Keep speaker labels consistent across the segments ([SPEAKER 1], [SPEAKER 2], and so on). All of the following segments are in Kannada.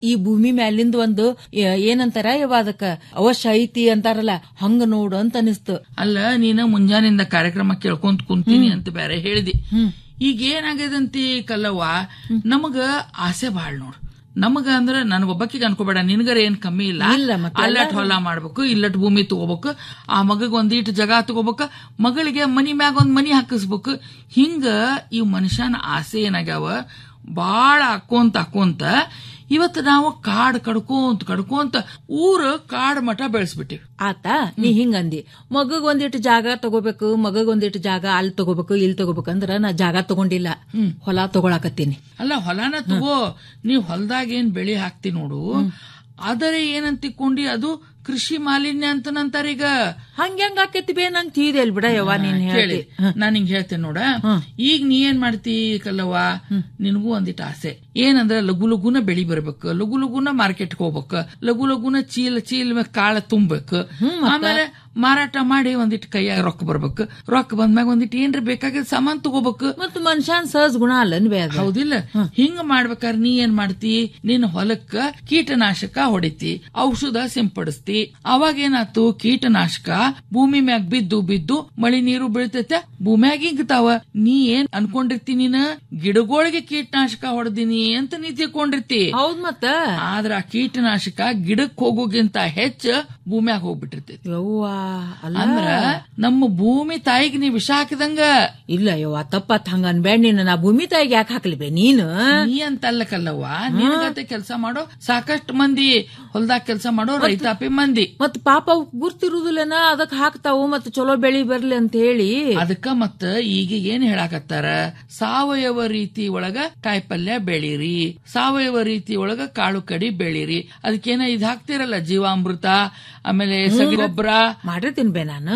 [SPEAKER 1] ಈ ಭೂಮಿ ಮ್ಯಾಲಿಂದ ಒಂದು ಏ- ಏನಂತಾರ ಯವ್ವ ಅದಕ್ಕ ಅವಶ್ಯ ಐತಿ ಅಂತಾರಲ್ಲ ಹಂಗ ನೋಡು ಅಂತ ಅನಿಸ್ತು
[SPEAKER 2] ಅಲ್ಲ ನೀನ ಮುಂಜಾನಿಂದ ಕಾರ್ಯಕ್ರಮ ಕೇಳ್ಕೊಂತ ಕುಂತೀನಿ ಅಂತ ಬೇರೆ ಹೇಳಿದಿ ಈಗ ಏನಾಗ್ಯದಂತಿ ಕಲ್ಲವ್ವ ನಮಗ ಆಸೆ ಬಾಳ್ ನೋಡ್ ನಮಗ ಅಂದ್ರ ನನಗೊಬ್ಬಕ್ಕಿಗೆ ಅನ್ಕೋಬೇಡ ನಿನಗರ ಏನ್ ಕಮ್ಮಿ ಇಲ್ಲ
[SPEAKER 1] ಇಲ್ಲ ಮತ್ತೆ
[SPEAKER 2] ಅಲ್ಲಟ್ ಹೊಲ ಮಾಡ್ಬೇಕು ಇಲ್ಲಟ್ ಭೂಮಿ ತಗೋಬೇಕು ಆ ಮಗಗ್ ಒಂದೀಟ್ ಜಾಗ ತಗೋಬೇಕು ಮಗಳಿಗೆ ಮನಿ ಮ್ಯಾಗ ಒಂದ್ ಮನಿ ಹಾಕಿಸ್ಬೇಕು ಹಿಂಗ ಈ ಮನುಷ್ಯನ ಆಸೆ ಏನಾಗ್ಯಾವ ಬಾಳ ಹಾಕೋಂತ ಹಾಕೋಂತ ಇವತ್ತು ನಾವು ಕಾಡ್ ಕಡ್ಕೋಂತ ಕಡ್ಕೋಂತ ಊರ ಕಾಡ್ ಮಠ ಬೆಳೆಸ್ಬಿಟ್ಟಿವಿ
[SPEAKER 1] ಆತ ನೀ ಹಿಂಗಂದಿ ಮಗಗ್ ಒಂದಿಟ್ಟು ಜಾಗ ತಗೋಬೇಕು ಮಗಗ್ ಒಂದಿಟ್ಟು ಜಾಗ ಅಲ್ಲಿ ತಗೋಬೇಕು ಇಲ್ಲಿ ತಗೋಬೇಕು ಅಂದ್ರ ನಾ ಜಾಗ ತಗೊಂಡಿಲ್ಲ ಹೊಲ ತಗೊಳಕತ್ತೀನಿ
[SPEAKER 2] ಅಲ್ಲ ಹೊಲನ ತಗೋ ನೀವ್ ಹೊಲದಾಗ ಏನ್ ಬೆಳಿ ಹಾಕ್ತಿ ನೋಡು ಆದರೆ ಏನಂತಿಕೊಂಡಿ ಅದು ಕೃಷಿ ಮಾಲಿನ್ಯ ಅಂತನಂತಾರ ಈಗ
[SPEAKER 1] ಹಂಗ್ಯಾಂಗ ಆಕೈತಿ ಬೇ ನಂಗ್ ತಿಳಿದೆ ಬಿಡ ಯವ್ವ ನೀನ್
[SPEAKER 2] ಕೇಳಿ
[SPEAKER 1] ಹೇಳಿ
[SPEAKER 2] ನಾನ್ ಹಿಂಗ್ ಹೇಳ್ತೇನೆ ನೋಡ ಈಗ ನೀ ಏನ್ ಮಾಡ್ತಿ ಕಲ್ಲವ್ವ ನಿನಗೂ ಒಂದಿಟ್ಟು ಆಸೆ ಏನಂದ್ರ ಲಘು ಲಘುನ ಬೆಳಿ ಬರ್ಬೇಕು ಲಘು ಲಘುನ ಮಾರ್ಕೆಟ್ ಹೋಗ್ಬೇಕು ಲಘು ಲಘುನ ಚೀಲ ಚೀಲ ಮ್ಯಾಗ ಕಾಳ ತುಂಬಬೇಕು ಆಮೇಲೆ ಮಾರಾಟ ಮಾಡಿ ಒಂದಿಟ್ಟು ಕೈಯಾಗ ರೊಕ್ಕ ಬರ್ಬೇಕು ರೊಕ್ಕ ಬಂದ್ಮ್ಯಾಗ ಒಂದಿಟ್ಟು ಏನ್ರ ಬೇಕಾಗಿದ್ ಸಾಮಾನ್ ತಗೋಬೇಕು
[SPEAKER 1] ಮತ್ ಮನುಷ್ಯನ್ ಸಹಜ ಗುಣ ಅಲ್ಲನ್ ಬೇ ಅದು
[SPEAKER 2] ಹೌದಿಲ್ಲ ಹಿಂಗ ಮಾಡ್ಬೇಕಾದ್ರೆ ನೀ ಏನ್ ಮಾಡ್ತಿ ನಿನ್ನ ಹೊಲಕ್ಕ ಕೀಟನಾಶಕ ಹೊಡಿತಿ ಔಷಧ ಸಿಂಪಡಿಸ್ತಿ ಅವಾಗ ಏನಾತು ಕೀಟನಾಶಕ ಭೂಮಿ ಮ್ಯಾಗ ಬಿದ್ದು ಬಿದ್ದು ಮಳಿ ನೀರು ಬೀಳ್ತೈತೆ ಭೂಮ್ಯಾಗ ಇಂಗ್ತಾವ ನೀ ಏನ್ ಅನ್ಕೊಂಡಿರ್ತಿ ನೀನ ಗಿಡಗಳಿಗೆ ಕೀಟನಾಶಕ ಹೊಡೆದಿನಿ ಅಂತ ನೀ ತಿಳ್ಕೊಂಡಿರ್ತಿ
[SPEAKER 1] ಹೌದ್ ಮತ್ತ
[SPEAKER 2] ಆದ್ರ ಆ ಕೀಟನಾಶಕ ಗಿಡಕ್ ಹೋಗೋಗಿಂತ ಹೆಚ್ಚ ಭೂಮ್ಯಾಗ ಹೋಗ್ಬಿಟ್ಟಿರ್ತೈತಿ
[SPEAKER 1] ಯವ್ವ ಅಲ್ಲ
[SPEAKER 2] ಅಂದ್ರ ನಮ್ಮ ಭೂಮಿ ತಾಯಿಗೆ ನೀ ವಿಷ ಹಾಕಿದಂಗ
[SPEAKER 1] ಇಲ್ಲ ಯವ್ವ ತಪ್ಪತ್ ಹಂಗ ಅನ್ಬೇಡ ನೀನು ನಾ ಭೂಮಿ ತಾಯಿಗೆ ಯಾಕೆ ಹಾಕ್ಲಿ ಬೇ ನೀನು
[SPEAKER 2] ನೀ ಅಂತಲ್ಲ ಕಲ್ಲವ್ವ ನಿನಗತೆ ಕೆಲಸ ಮಾಡೋ ಸಾಕಷ್ಟು ಮಂದಿ ಹೊಲ್ದಾಗ ಕೆಲಸ ಮಾಡೋ ರೈತಾಪಿ ಮಂದಿ
[SPEAKER 1] ಮತ್ ಪಾಪ ಅವ್ ಗುರ್ತಿರುದಿಲ್ಲನ ಅದಕ್ ಹಾಕ್ತಾವು ಮತ್ ಚಲೋ ಬೆಳಿ ಬರ್ಲಿ ಅಂತ ಹೇಳಿ
[SPEAKER 2] ಅದಕ್ಕ ಮತ್ತ ಈಗ ಏನ್ ಹೇಳಾಕತ್ತಾರ ಸಾವಯವ ರೀತಿ ಒಳಗ ಕಾಯಿಪಲ್ಯ ಬೆಳೀರಿ ಸಾವಯವ ರೀತಿ ಒಳಗ ಕಾಳು ಕಡಿ ಬೆಳೀರಿ ಅದಕ್ಕೇನ ಇದ್ ಹಾಕ್ತಿರಲ್ಲ ಜೀವಾಮೃತ ಆಮೇಲೆ ಸಗಣಿ ಗೊಬ್ಬರ
[SPEAKER 1] ಮಾಡಿರ್ತೀನಿ ಬೇ ನಾನು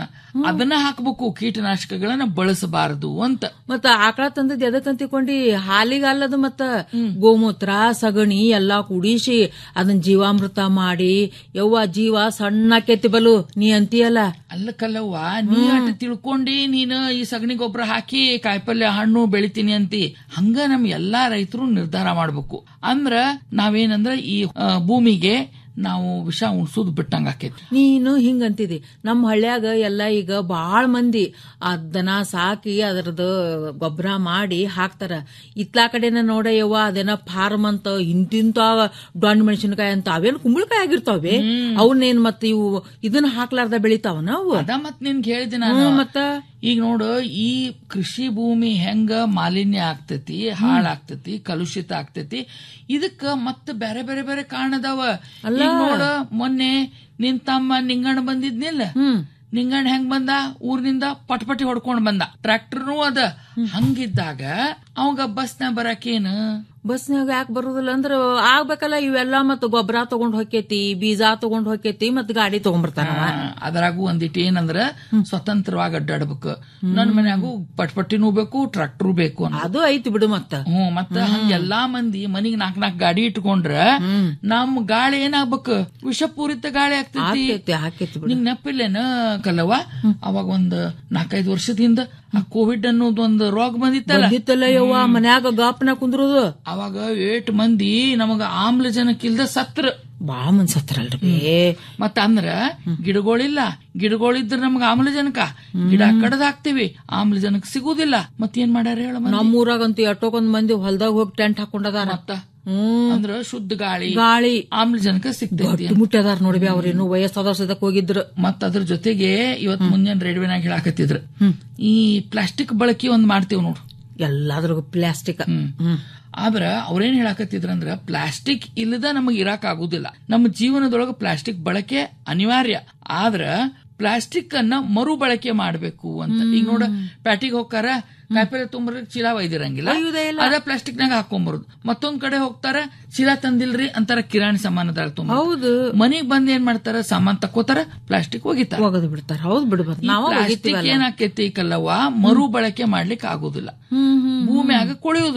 [SPEAKER 2] ಅದನ್ನ ಹಾಕ್ಬೇಕು ಕೀಟನಾಶಕಗಳನ್ನ ಬಳಸಬಾರದು ಅಂತ
[SPEAKER 1] ಮತ್ತ ಆಕಳ ತಂದದ್ ಎದಕ್ ತಿಳ್ಕೊಂಡಿ ಹಾಲಿಗೆ ಅಲ್ಲದು ಮತ್ತ ಗೋಮೂತ್ರ ಸಗಣಿ ಎಲ್ಲಾ ಕುಡಿಸಿ ಅದನ್ನ ಜೀವಾಮೃತ ಮಾಡಿ ಯವ್ವ ಜೀವ ಸಣ್ಣ ಕೆತ್ತಿ ಬಲು ನೀ ಅಂತೀಯಲ್ಲ
[SPEAKER 2] ಅಲ್ಲ ಕಲ್ಲವ್ವ ನೀ ಅಟ್ ತಿಳ್ಕೊಂಡಿ ನೀನು ಈ ಸಗಣಿ ಗೊಬ್ಬರ ಹಾಕಿ ಕಾಯಿಪಲ್ಯ ಹಣ್ಣು ಬೆಳಿತೀನಿ ಅಂತಿ ಹಂಗ ನಮ್ ಎಲ್ಲಾ ರೈತರು ನಿರ್ಧಾರ ಮಾಡ್ಬೇಕು ಅಂದ್ರ ನಾವೇನಂದ್ರ ಈ ಆ, ಭೂಮಿಗೆ ನಾವು ವಿಷ ಉಣ್ಸೋದ್ ಬಿಟ್ಟಂಗ ಆಕೇತಿ
[SPEAKER 1] ನೀನು ಹಿಂಗಂತಿದಿ ನಮ್ಮ ಹಳ್ಳ್ಯಾಗ ಎಲ್ಲ ಈಗ ಬಾಳ್ ಮಂದಿ ಅದನ್ನ ಸಾಕಿ ಅದರದ್ದು ಗೊಬ್ಬರ ಮಾಡಿ ಹಾಕ್ತಾರ ಇತ್ಲಾ ಕಡೆನ ನೋಡ ಯವ್ವ ಅದೇನ ಫಾರ್ಮ್ ಅಂತ ಇಂತಿಂತ ಡೊಣ್ ಮೆಣಸಿನಕಾಯಿ ಅಂತ ಅವೇನ್ ಕುಂಬಳಕಾಯಿ ಆಗಿರ್ತಾವೆ ಅವನ್ನೇನ್ ಮತ್ತ ಇವು ಇದನ್ನ ಹಾಕ್ಲಾರ್ದ ಬೆಳಿತಾವನ ಅವು
[SPEAKER 2] ಅದ ಮತ್ ನಿನ್ಗೆ ಹೇಳಿದೆ ನಾನು
[SPEAKER 1] ಹ್ಮ್, ಮತ್ತ
[SPEAKER 2] ಈಗ ನೋಡು ಈ ಕೃಷಿ ಭೂಮಿ ಹೆಂಗ ಮಾಲಿನ್ಯ ಆಗ್ತೈತಿ ಹಾಳಾಗ್ತೈತಿ ಕಲುಷಿತ ಆಗ್ತೈತಿ ಇದಕ್ಕ ಮತ್ತ ಬೇರೆ ಬೇರೆ ಬೇರೆ ಕಾರಣ ಅದಾವ ಈಗ ನೋಡ ಮೊನ್ನೆ ನಿನ್ ತಮ್ಮ ನಿಂಗಣ್ಣ ಬಂದಿದ್ನಿಲ್ಲ
[SPEAKER 1] ಹ್ಮ್
[SPEAKER 2] ನಿಂಗಣ್ಣ ಹೆಂಗ್ ಬಂದ ಊರಿನಿಂದ ಪಟ್ಪಟಿ ಹೊಡ್ಕೊಂಡ್ ಬಂದ ಟ್ರ್ಯಾಕ್ಟರ್ನು ಅದ ಹಂಗಿದ್ದಾಗ ಅವಾಗ ಬಸ್ನ ಬರಾಕೇನು
[SPEAKER 1] ಬಸ್ನ್ಯಾಗ ಯಾಕೆ ಬರುದಿಲ್ಲ ಅಂದ್ರ ಆಗ್ಬೇಕಲ್ಲ ಇವೆಲ್ಲಾ ಮತ್ತ ಗೊಬ್ಬರ ತಗೊಂಡ್ ಹೊಕ್ಕೇತಿ ಬೀಜ ತಗೊಂಡ್ ಹೊಕ್ಕೇತಿ ಮತ್ ಗಾಡಿ ತಗೊಂಡ್ಬರ್ತಾನವ
[SPEAKER 2] ಅದ್ರಾಗೂ ಒಂದಿಟ್ಟು ಏನಂದ್ರ ಸ್ವತಂತ್ರವಾಗಿ ಅಡ್ಡಾಡ್ಬೇಕು ನನ್ ಮನ್ಯಾಗೂ ಪಟ್ಪಟ್ಟಿನೂ ಬೇಕು ಟ್ರ್ಯಾಕ್ಟರ್ ಬೇಕು ಅನ್ನೋ
[SPEAKER 1] ಅದು ಐತಿ ಬಿಡು ಮತ್ತ
[SPEAKER 2] ಹ್ಮ್ ಮತ್ತ ಹಂಗ ಎಲ್ಲಾ ಮಂದಿ ಮನಿಗ್ ನಾಕ್ ನಾಕ್ ಗಾಡಿ ಇಟ್ಕೊಂಡ್ರ ನಮ್ ಗಾಳಿ ಏನಾಗ್ಬೇಕು ವಿಷಪೂರಿತ ಗಾಳಿ ಆಗ್ತೈತಿ
[SPEAKER 1] ಹಾಕೇತಿ ಹಾಕೇತಿ ಬಿಡು
[SPEAKER 2] ನಿಂಗ್ ನೆಪ್ಪಿಲ್ಲೇನ ಕಲ್ಲವ್ವ ಅವಾಗ ಒಂದ್ ನಾಲ್ಕೈದು ವರ್ಷದಿಂದ ಆ ಕೋವಿಡ್ ಅನ್ನೋದು ಒಂದು ರೋಗ ಬಂದಿತ್ತಲ್ಲ
[SPEAKER 1] ಬಂದಿತ್ತಲ್ಲ ಯವ್ವ ಮನ್ಯಾಗ ಗಾಪ್ನ ಕುಂದ್ರುದು
[SPEAKER 2] ಅವಾಗ ಏಟ್ ಮಂದಿ ನಮಗ ಆಮ್ಲಜನಕ ಸತ್ರ
[SPEAKER 1] ಬಾಳ ಮಂದಿ ಸತ್ರಲ್ರಿ ಬೇ
[SPEAKER 2] ಮತ್ತ ಅಂದ್ರ ಗಿಡಗಳಿಲ್ಲ ಗಿಡಗಳಿದ್ರ ನಮ್ಗ ಆಮ್ಲಜನಕ ಗಿಡ ಕಡದ್ ಹಾಕ್ತಿವಿ ಆಮ್ಲಜನಕ ಸಿಗುದಿಲ್ಲ ಮತ್ತೇನ್ ಮಾಡ್ಯಾರ ಹೇಳ ಮಂದಿ?
[SPEAKER 1] ನಮ್ಮೂರಾಗಂತೂ ಎಷ್ಟೊಂದ್ ಮಂದಿ ಹೊಲ್ದಾಗ ಹೋಗಿ ಟೆಂಟ್ ಹಾಕೊಂಡದಾರ
[SPEAKER 2] ಮತ್ತ
[SPEAKER 1] ಹ್ಮ್
[SPEAKER 2] ಅಂದ್ರ ಶುದ್ಧ ಗಾಳಿ
[SPEAKER 1] ಗಾಳಿ
[SPEAKER 2] ಆಮ್ಲಜನಕ ಸಿಗ್ತೈತಿ
[SPEAKER 1] ಮುಟ್ಟದಾರ ನೋಡ್ಬಿ ಅವ್ರೇನು ವಯಸ್ಸಾದವ್ರ ಸದಕ್ ಹೋಗಿದ್ರು
[SPEAKER 2] ಮತ್ತ ಅದ್ರ ಜೊತೆಗೆ ಇವತ್ ಮುಂಜಾನೆ ರೇಡಿಯೋನಾಗ ಹೇಳಾಕತ್ತಿದ್ರು ಈ ಪ್ಲಾಸ್ಟಿಕ್ ಬಳಕೆ ಒಂದ್ ಮಾಡ್ತೇವ್ ನೋಡು
[SPEAKER 1] ಎಲ್ಲಾದ್ರಿಗೂ ಪ್ಲಾಸ್ಟಿಕ್
[SPEAKER 2] ಹ್ಮ್ ಆದ್ರ ಅವ್ರೇನ್ ಹೇಳಾಕತ್ತಿದ್ರಂದ್ರ ಪ್ಲಾಸ್ಟಿಕ್ ಇಲ್ಲದ ನಮಗ್ ಇರಾಕ್ ಆಗುದಿಲ್ಲ ನಮ್ಮ ಜೀವನದೊಳಗ ಪ್ಲಾಸ್ಟಿಕ್ ಬಳಕೆ ಅನಿವಾರ್ಯ ಆದ್ರ ಪ್ಲಾಸ್ಟಿಕ್ ಅನ್ನ ಮರು ಬಳಕೆ ಮಾಡ್ಬೇಕು ಅಂತ ಈಗ ನೋಡ ಪ್ಯಾಟಿಗೆ ಹೋಗ್ತಾರ ಕಾಯಿಪಲ್ಲೆ ತುಂಬರ್ಲಿಕ್ಕೆ ಚೀಲ ಒಯ್ದಿರಂಗಿಲ್ಲ ಅದ ಪ್ಲಾಸ್ಟಿಕ್ ನಾಗ ಹಾಕೊಂಬರುದು ಮತ್ತೊಂದ್ ಕಡೆ ಹೋಗ್ತಾರ ಚೀಲ ತಂದಿಲ್ರಿ ಅಂತಾರ ಕಿರಾಣಿ ಸಾಮಾನದಾಗ ತುಂಬ
[SPEAKER 1] ಹೌದು
[SPEAKER 2] ಮನಿಗ್ ಬಂದ್ ಏನ್ ಮಾಡ್ತಾರ ಸಾಮಾನ್ ತಕ್ಕೋತಾರ ಪ್ಲಾಸ್ಟಿಕ್ ಒಗಿತಾರ
[SPEAKER 1] ಹೋಗದ್ ಬಿಡ್ತಾರ ಹೌದ್ ಬಿಡ್ಬಾರ ನಾವ
[SPEAKER 2] ಪ್ಲಾಸ್ಟಿಕ್ ಏನಾಕೈತಿ ಕಲ್ಲವ್ವ ಮರು ಬಳಕೆ ಮಾಡ್ಲಿಕ್ಕೆ ಆಗುದಿಲ್ಲ
[SPEAKER 1] ಹ್ಮ್ ಹ್ಮ್
[SPEAKER 2] ಭೂಮಿಯಾಗ ಕೊಳೆಯುವುದಿಲ್ಲ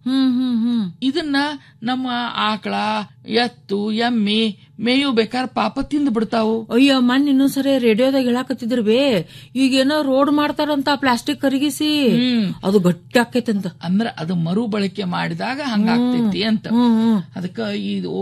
[SPEAKER 1] ಹ್ಮ್ ಹ್ಮ್ ಹ್ಮ್
[SPEAKER 2] ಇದನ್ನ ನಮ್ಮ ಆಕಳ ಎತ್ತು ಎಮ್ಮಿ ಮೇಯು ಬೇಕಾದ್ರೆ ಪಾಪ ತಿಂದು ಬಿಡ್ತಾವು
[SPEAKER 1] ಅಯ್ಯ ಮನ್ ಇನ್ನೊಂದ್ಸರಿ ರೇಡಿಯೋದಾಗ ಹೇಳಾಕತ್ತಿದ್ರ ಬೇ ಈಗೇನೋ ರೋಡ್ ಮಾಡ್ತಾರಂತ ಪ್ಲಾಸ್ಟಿಕ್ ಕರಗಿಸಿ
[SPEAKER 2] ಹ್ಮ್
[SPEAKER 1] ಅದು ಗಟ್ಟಿ ಆಕೈತಂತ
[SPEAKER 2] ಅಂದ್ರ ಅದು ಮರು ಬಳಕೆ ಮಾಡಿದಾಗ ಹಂಗಾಗ್ತೈತಿ ಅಂತ
[SPEAKER 1] ಹ್ಮ್ ಹ್ಮ್
[SPEAKER 2] ಅದಕ್ಕ ಇದು